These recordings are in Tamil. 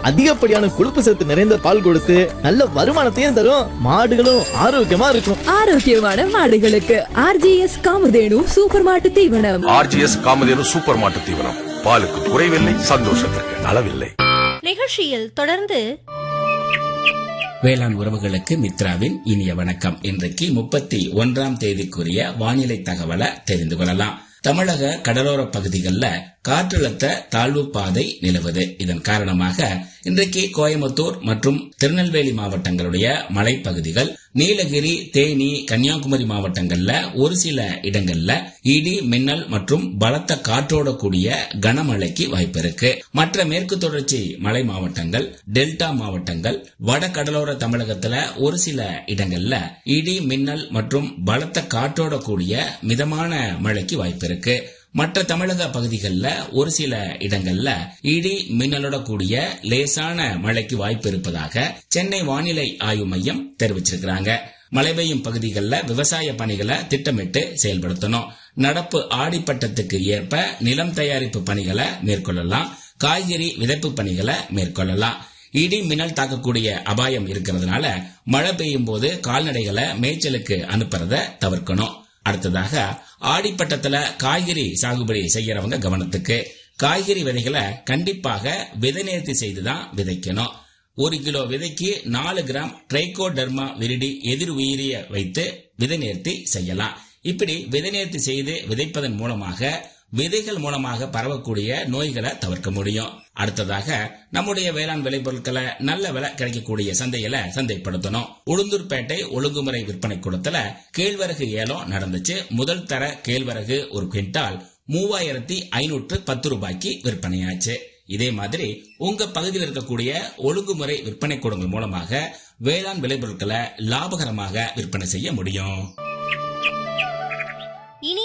அதிகப்படியான கொழுப்பு சத்து நிறைந்த பால் கொடுத்து நல்ல வருமானத்தையும் தரும் மாடுகளும் ஆரோக்கியமா இருக்கும் ஆரோக்கியமான மாடுகளுக்கு ஆர்ஜிஎஸ் காமதேனு சூப்பர் மாட்டு தீவனம் ஆர்ஜிஎஸ் காமதேனு சூப்பர் மாட்டு தீவனம் பாலுக்கு குறைவில்லை சந்தோஷத்துக்கு அளவில்லை நிகழ்ச்சியில் தொடர்ந்து வேளாண் உறவுகளுக்கு மித்ராவின் இனிய வணக்கம் இன்றைக்கு முப்பத்தி ஒன்றாம் தேதிக்குரிய வானிலை தகவலை தெரிந்து கொள்ளலாம் தமிழக கடலோர பகுதிகளில் காற்றழுத்த தாழ்வு பாதை நிலவுது இதன் காரணமாக இன்றைக்கு கோயம்புத்தூர் மற்றும் திருநெல்வேலி மாவட்டங்களுடைய மலைப்பகுதிகள் நீலகிரி தேனி கன்னியாகுமரி மாவட்டங்கள்ல ஒரு சில இடங்கள்ல இடி மின்னல் மற்றும் பலத்த காற்றோட கூடிய கனமழைக்கு வாய்ப்பு இருக்கு மற்ற மேற்கு தொடர்ச்சி மலை மாவட்டங்கள் டெல்டா மாவட்டங்கள் வட கடலோர தமிழகத்துல ஒரு சில இடங்கள்ல இடி மின்னல் மற்றும் பலத்த காற்றோட கூடிய மிதமான மழைக்கு வாய்ப்பு இருக்கு மற்ற தமிழக பகுதிகளில் ஒரு சில இடங்கள்ல இடி மின்னலோட கூடிய லேசான மழைக்கு வாய்ப்பு இருப்பதாக சென்னை வானிலை ஆய்வு மையம் தெரிவிச்சிருக்கிறாங்க மழை பெய்யும் பகுதிகளில் விவசாய பணிகளை திட்டமிட்டு செயல்படுத்தணும் நடப்பு ஆடிப்பட்டத்துக்கு ஏற்ப நிலம் தயாரிப்பு பணிகளை மேற்கொள்ளலாம் காய்கறி விதைப்பு பணிகளை மேற்கொள்ளலாம் இடி மின்னல் தாக்கக்கூடிய அபாயம் இருக்கிறதுனால மழை பெய்யும் போது கால்நடைகளை மேய்ச்சலுக்கு அனுப்புறத தவிர்க்கணும் அடுத்ததாக ஆடிப்பட்டத்துல காய்கறி சாகுபடி செய்யறவங்க கவனத்துக்கு காய்கறி விதைகளை கண்டிப்பாக விதை நேர்த்தி செய்துதான் விதைக்கணும் ஒரு கிலோ விதைக்கு நாலு கிராம் ட்ரைகோடர்மா விரிடி எதிர் உயிரிய வைத்து விதை நேர்த்தி செய்யலாம் இப்படி விதை நேர்த்தி செய்து விதைப்பதன் மூலமாக விதைகள் மூலமாக பரவக்கூடிய நோய்களை தவிர்க்க முடியும் அடுத்ததாக நம்முடைய வேளாண் விளைபொருட்களை நல்ல விலை கிடைக்கக்கூடிய சந்தையில சந்தைப்படுத்தணும் உளுந்தூர்பேட்டை ஒழுங்குமுறை விற்பனை கூடத்துல கேழ்வரகு ஏலம் நடந்துச்சு முதல் தர கேழ்வரகு ஒரு குவிண்டால் மூவாயிரத்தி ஐநூற்று பத்து ரூபாய்க்கு விற்பனையாச்சு இதே மாதிரி உங்க பகுதியில் இருக்கக்கூடிய ஒழுங்குமுறை விற்பனை கூடங்கள் மூலமாக வேளாண் விளைபொருட்களை லாபகரமாக விற்பனை செய்ய முடியும் இனி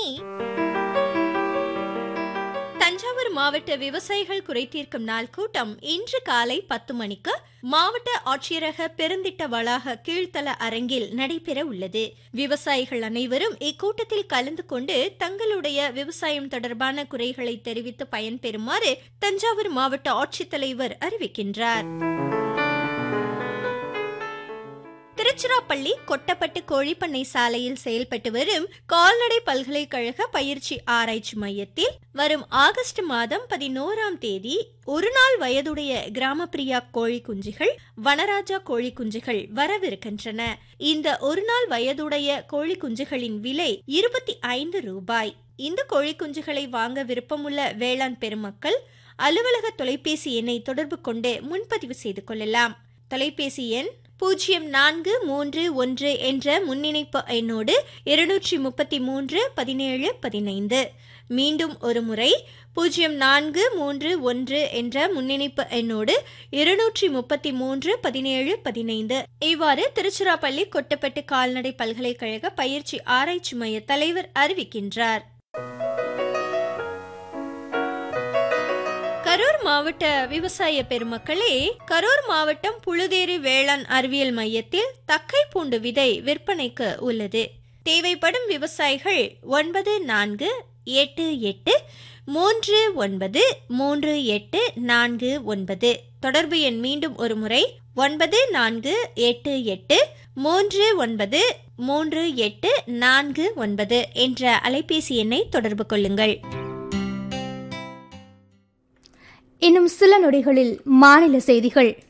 தஞ்சாவூர் மாவட்ட விவசாயிகள் குறைதீர்க்கும் நாள் கூட்டம் இன்று காலை பத்து மணிக்கு மாவட்ட ஆட்சியரக பெருந்திட்ட வளாக கீழ்த்தல அரங்கில் நடைபெற உள்ளது விவசாயிகள் அனைவரும் இக்கூட்டத்தில் கலந்து கொண்டு தங்களுடைய விவசாயம் தொடர்பான குறைகளை தெரிவித்து பயன்பெறுமாறு தஞ்சாவூர் மாவட்ட ஆட்சித்தலைவர் அறிவிக்கின்றார் திருச்சிராப்பள்ளி கொட்டப்பட்டு கோழிப்பண்ணை சாலையில் செயல்பட்டு வரும் கால்நடை பல்கலைக்கழக பயிற்சி ஆராய்ச்சி மையத்தில் வரும் ஆகஸ்ட் மாதம் பதினோராம் தேதி ஒரு நாள் வயதுடைய கிராமப்பிரியா கோழி குஞ்சுகள் வனராஜா கோழி குஞ்சுகள் வரவிருக்கின்றன இந்த ஒரு நாள் வயதுடைய கோழி குஞ்சுகளின் விலை இருபத்தி ஐந்து ரூபாய் இந்த கோழி குஞ்சுகளை வாங்க விருப்பமுள்ள வேளாண் பெருமக்கள் அலுவலக தொலைபேசி எண்ணை தொடர்பு கொண்டு முன்பதிவு செய்து கொள்ளலாம் தொலைபேசி எண் பூஜ்ஜியம் நான்கு மூன்று ஒன்று என்ற முன்னிணைப்பு எண்ணோடு இருநூற்றி முப்பத்தி மூன்று பதினேழு பதினைந்து மீண்டும் ஒரு முறை பூஜ்ஜியம் நான்கு மூன்று ஒன்று என்ற முன்னிணைப்பு எண்ணோடு இருநூற்றி முப்பத்தி மூன்று பதினேழு பதினைந்து இவ்வாறு திருச்சிராப்பள்ளி கொட்டப்பட்டு கால்நடை பல்கலைக்கழக பயிற்சி ஆராய்ச்சி மைய தலைவர் அறிவிக்கின்றார் கரூர் மாவட்ட விவசாய பெருமக்களே கரூர் மாவட்டம் புழுதேரி வேளாண் அறிவியல் மையத்தில் தக்கை பூண்டு விதை விற்பனைக்கு உள்ளது தேவைப்படும் விவசாயிகள் ஒன்பது நான்கு எட்டு எட்டு மூன்று ஒன்பது மூன்று எட்டு நான்கு ஒன்பது தொடர்பு எண் மீண்டும் ஒரு முறை ஒன்பது நான்கு எட்டு எட்டு மூன்று ஒன்பது மூன்று எட்டு நான்கு ஒன்பது என்ற அலைபேசி எண்ணை தொடர்பு கொள்ளுங்கள் இன்னும் சில நொடிகளில் மாநில செய்திகள்